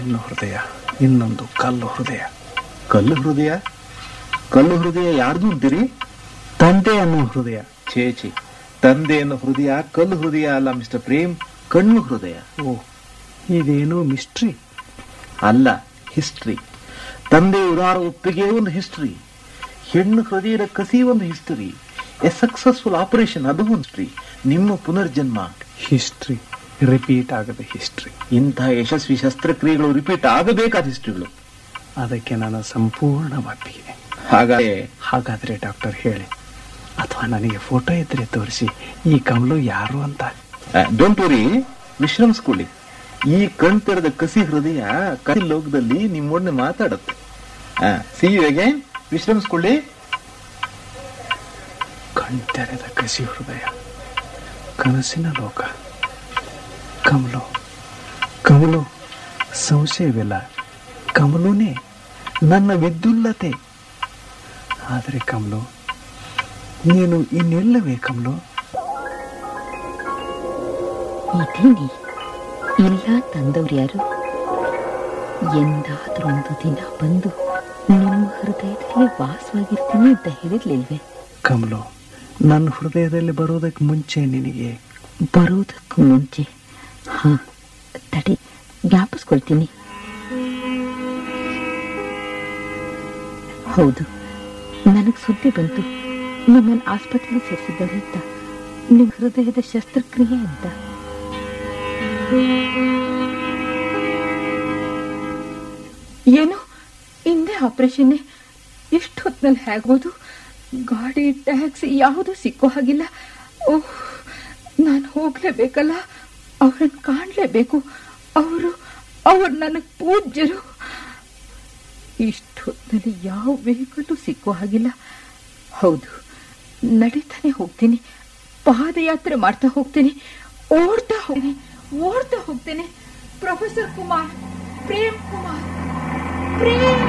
ಇನ್ನು ಹೃದಯ ಇನ್ನೊಂದು ಕಲ್ಲು ಹೃದಯ ಕಲ್ಲು ಹೃದಯ ಕಲ್ಲು ಹೃದಯ ಯಾರ್ದು ಅಂತೀರಿ ತಂದೆ ಅನ್ನೋ ಹೃದಯ ಛೇ ಛೇ ತಂದೆ ಅನ್ನೋ ಹೃದಯ ಕಲ್ಲು ಹೃದಯ ಅಲ್ಲ ಮಿಸ್ಟರ್ ಪ್ರೇಮ್ ಕಣ್ಣು ಹೃದಯ ಓ ಇದೇನೋ ಮಿಸ್ಟ್ರಿ ಅಲ್ಲ ಹಿಸ್ಟ್ರಿ ತಂದೆ ಉದಾರ ಒಪ್ಪಿಗೆ ಒಂದು ಹಿಸ್ಟ್ರಿ ಹೆಣ್ಣು ಹೃದಯದ ಕಸಿ ಒಂದು ಹಿಸ್ಟರಿ ಎ ಸಕ್ಸಸ್ಫುಲ್ ಆಪರೇಷನ್ ಅದು ಒಂದು ಹಿಸ್ಟ್ರಿ ನಿಮ್ಮ ಪುನರ್ಜನ್ಮ ಹಿಸ್ಟ್ರಿ ರಿಪೀಟ್ ಆಗದ ಹಿಸ್ಟ್ರಿ ಇಂತಹ ಯಶಸ್ವಿ ಶಸ್ತ್ರಕ್ರಿಯೆಗಳು ರಿಪೀಟ್ ಆಗಬೇಕಾದ ಹಿಸ್ಟ್ರಿಗಳು ಅದಕ್ಕೆ ನನ್ನ ಸಂಪೂರ್ಣ ಒಪ್ಪಿಗೆ ಹಾಗಾದ್ರೆ ಹಾಗಾದ್ರೆ ಡಾಕ್ಟರ್ ಹೇಳಿ ಅಥವಾ ನನಗೆ ಫೋಟೋ ಇದ್ರೆ ತೋರಿಸಿ ಈ ಕಮಲು ಯಾರು ಅಂತ ಡೋಂಟ್ ವರಿ ವಿಶ್ರಮಿಸ್ಕೊಳ್ಳಿ ಈ ಕಣ್ ತೆರೆದ ಕಸಿ ಹೃದಯ ಕಸಿ ಲೋಕದಲ್ಲಿ ನಿಮ್ಮೊಡನೆ ಮಾತಾಡುತ್ತೆ ಸಿ ಯು ಅಗೇನ್ ವಿಶ್ರಮಿಸ್ಕೊಳ್ಳಿ ಕಣ್ತೆರೆದ ಕಸಿ ಹೃದಯ ಕನಸಿನ ಲೋಕ ಕಮಲು ಕಮಲು ಸಂಶಯವಿಲ್ಲ ಕಮಲುನೇ ನನ್ನ ವಿದ್ಯುಲ್ಲತೆ ಆದರೆ ಕಮಲು ನೀನು ಇನ್ನೆಲ್ಲವೇ ಕಮಲು ಇದೇನಿ ಇಲ್ಲ ತಂದವ್ರು ಯಾರು ಎಂದಾದ್ರೊಂದು ದಿನ ಬಂದು ನಿಮ್ಮ ಹೃದಯದಲ್ಲಿ ವಾಸವಾಗಿರ್ತೀನಿ ಅಂತ ಹೇಳಿರ್ಲಿಲ್ವೇ ಕಮಲು ನನ್ನ ಹೃದಯದಲ್ಲಿ ಬರೋದಕ್ಕೆ ಮುಂಚೆ ನಿನಗೆ ಬರೋದಕ್ಕೂ ಮುಂಚೆ ಹಾ ತಡಿ ಜ್ಞಾಪಿಸ್ಕೊಳ್ತೀನಿ ಹೌದು ನನಗೆ ಸುದ್ದಿ ಬಂತು ನಿಮ್ಮನ್ನು ಆಸ್ಪತ್ರೆಗೆ ಸೇರಿಸಿದ್ದಾರೆ ಅಂತ ನಿಮ್ಮ ಹೃದಯದ ಶಸ್ತ್ರಕ್ರಿಯೆ ಅಂತ ಏನು ಹಿಂದೆ ಆಪರೇಷನ್ನೇ ಎಷ್ಟು ಹೊತ್ತಿನಲ್ಲಿ ಹೇಗ್ಬೋದು ಗಾಡಿ ಟ್ಯಾಕ್ಸಿ ಯಾವುದು ಸಿಕ್ಕೋ ಹಾಗಿಲ್ಲ ಓಹ್ ನಾನು ಹೋಗ್ಲೇಬೇಕಲ್ಲ ಅವ್ರನ್ನ ಕಾಣಲೇಬೇಕು ಅವರು ಅವ್ರು ನನಗೆ ಪೂಜ್ಯರು ಇಷ್ಟು ಹೊತ್ತಿನಲ್ಲಿ ಯಾವ ವೆಹಿಕಲ್ಲು ಸಿಕ್ಕೋ ಹಾಗಿಲ್ಲ ಹೌದು ನಡೀತಾನೆ ಹೋಗ್ತೀನಿ ಪಾದಯಾತ್ರೆ ಮಾಡ್ತಾ ಹೋಗ್ತೀನಿ ಓಡ್ತಾ ಹೋಗ್ತೀನಿ ಓಡ್ತಾ ಹೋಗ್ತೇನೆ ಪ್ರೊಫೆಸರ್ ಕುಮಾರ್ ಪ್ರೇಮ್ ಕುಮಾರ್ ಪ್ರೇಮ್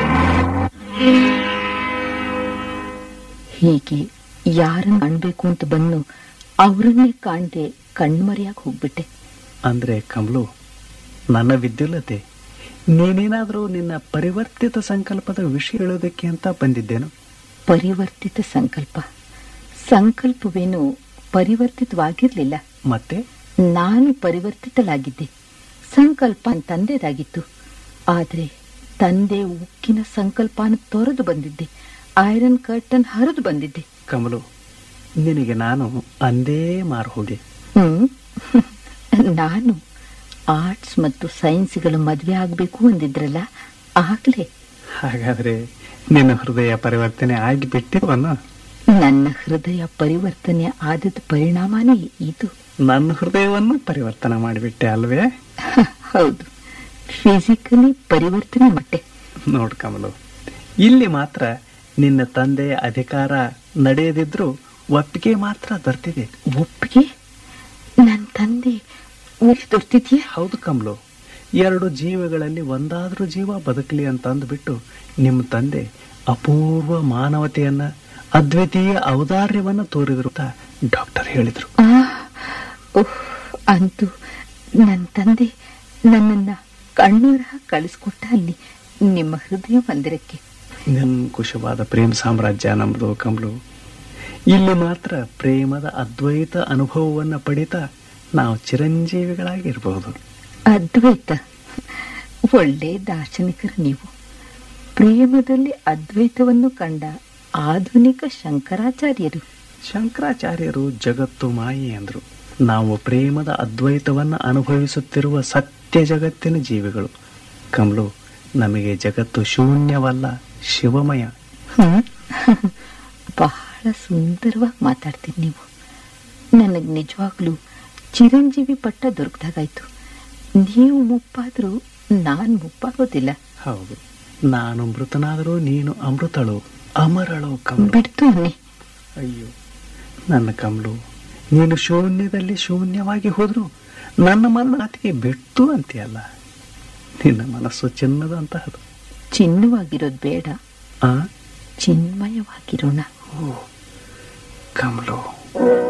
ಹೀಗೆ ಯಾರನ್ನ ಕಾಣ್ಬೇಕು ಅಂತ ಬಂದು ಅವರನ್ನೇ ಕಾಣದೆ ಕಣ್ಮರೆಯಾಗಿ ಹೋಗ್ಬಿಟ್ಟೆ ಅಂದ್ರೆ ಕಮಲು ನನ್ನ ವಿದ್ಯುಲ್ಲತೆ ನೀನೇನಾದರೂ ನಿನ್ನ ಪರಿವರ್ತಿತ ಸಂಕಲ್ಪದ ವಿಷಯ ಹೇಳೋದಕ್ಕೆ ಅಂತ ಬಂದಿದ್ದೇನು ಪರಿವರ್ತಿತ ಸಂಕಲ್ಪ ಸಂಕಲ್ಪವೇನು ಪರಿವರ್ತಿತವಾಗಿರ್ಲಿಲ್ಲ ಮತ್ತೆ ನಾನು ಪರಿವರ್ತಿತಳಾಗಿದ್ದೆ ಸಂಕಲ್ಪ ನನ್ ತಂದೆದಾಗಿತ್ತು ಆದ್ರೆ ತಂದೆ ಉಕ್ಕಿನ ಸಂಕಲ್ಪನ ತೊರೆದು ಬಂದಿದ್ದೆ ಐರನ್ ಕರ್ಟನ್ ಹರಿದು ಬಂದಿದ್ದೆ ಕಮಲು ನಿನಗೆ ನಾನು ಅಂದೇ ಮಾರು ಹೋದೆ ಹ್ಮ್ ನಾನು ಆರ್ಟ್ಸ್ ಮತ್ತು ಸೈನ್ಸ್ಗಳ ಮದುವೆ ಆಗಬೇಕು ಅಂದಿದ್ರಲ್ಲ ಆಗ್ಲೇ ಹಾಗಾದ್ರೆ ನಿನ್ನ ಹೃದಯ ಪರಿವರ್ತನೆ ಆಗಿಬಿಟ್ಟಿವನು ನನ್ನ ಹೃದಯ ಪರಿವರ್ತನೆ ಆದದ ಪರಿಣಾಮನೇ ಇದು ನನ್ನ ಹೃದಯವನ್ನು ಪರಿವರ್ತನೆ ಮಾಡಿಬಿಟ್ಟೆ ಅಲ್ವೇ ಹೌದು ಫಿಸಿಕಲಿ ಪರಿವರ್ತನೆ ಮಟ್ಟೆ ನೋಡು ಕಮಲು ಇಲ್ಲಿ ಮಾತ್ರ ನಿನ್ನ ತಂದೆಯ ಅಧಿಕಾರ ನಡೆಯದಿದ್ರೂ ಒಪ್ಪಿಗೆ ಮಾತ್ರ ದೊರೆತಿದೆ ಒಪ್ಪಿಗೆ ನನ್ನ ತಂದೆ ಊರಿಗೆ ದೊರ್ತಿದ್ಯಾ ಹೌದು ಕಮಲು ಎರಡು ಜೀವಗಳಲ್ಲಿ ಒಂದಾದ್ರೂ ಜೀವ ಬದುಕಲಿ ಅಂತ ಅಂದ್ಬಿಟ್ಟು ನಿಮ್ಮ ತಂದೆ ಅಪೂರ್ವ ಮಾನವತೆಯನ್ನ ಅದ್ವಿತೀಯ ಔದಾರ್ಯವನ್ನ ತೋರಿದ್ರು ಅಂತ ಡಾಕ್ಟರ್ ಹೇಳಿದ್ರು ಆ, ಉಫ್, ಅಂತೂ ನನ್ನ ತಂದೆ ನನ್ನನ್ನ ಕಣ್ಣೂರ ಕಳಿಸ್ಕೊಟ್ಟ ಅಲ್ಲಿ ನಿಮ್ಮ ಹೃದಯ ಮಂದಿರಕ್ಕೆ ನಿರಂಕುಶವಾದ ಪ್ರೇಮ ಸಾಮ್ರಾಜ್ಯ ನಮ್ಮದು ಕಮಲು ಇಲ್ಲಿ ಮಾತ್ರ ಪ್ರೇಮದ ಅದ್ವೈತ ಅನುಭವವನ್ನ ಪಡಿತಾ ನಾವು ಚಿರಂಜೀವಿಗಳಾಗಿರ್ಬಹುದು ಅದ್ವೈತ ಒಳ್ಳೆ ದಾರ್ಶನಿಕರು ನೀವು ಪ್ರೇಮದಲ್ಲಿ ಅದ್ವೈತವನ್ನು ಕಂಡ ಆಧುನಿಕ ಶಂಕರಾಚಾರ್ಯರು ಶಂಕರಾಚಾರ್ಯರು ಜಗತ್ತು ಮಾಯೆ ಅಂದ್ರು ನಾವು ಪ್ರೇಮದ ಅದ್ವೈತವನ್ನ ಅನುಭವಿಸುತ್ತಿರುವ ಸತ್ಯ ಜಗತ್ತಿನ ಜೀವಿಗಳು ಕಮಲು ನಮಗೆ ಜಗತ್ತು ಶೂನ್ಯವಲ್ಲ ಶಿವಮಯ ಹ್ಮ್? ಬಹಳ ಸುಂದರವಾಗಿ ಮಾತಾಡ್ತೀರಿ ನೀವು ನನಗೆ ನಿಜವಾಗ್ಲೂ ಚಿರಂಜೀವಿ ಪಟ್ಟ ದೊರಕ್ದಾಗಾಯ್ತು ನೀವು ಮುಪ್ಪಾದ್ರೂ ನಾನು ಮುಪ್ಪಾಗೋದಿಲ್ಲ ಹೌದು ನಾನು ಮೃತನಾದರೂ ನೀನು ಅಮೃತಳು ಅಮರಳು ಕಮಲು ಬಿಡ್ತು ಅನ್ನಿ ಅಯ್ಯೋ ನನ್ನ ಕಮಲು ನೀನು ಶೂನ್ಯದಲ್ಲಿ ಶೂನ್ಯವಾಗಿ ಹೋದ್ರು ನನ್ನ ಮಾತಿಗೆ ಬಿಟ್ಟು ಅಂತೀಯಲ್ಲ ನಿನ್ನ ಮನಸ್ಸು ಚಿನ್ನದಂತಹದು ಚಿನ್ನವಾಗಿರೋದು ಬೇಡ ಆ ಚಿನ್ಮಯವಾಗಿರೋಣ ಓ ಕಮಲು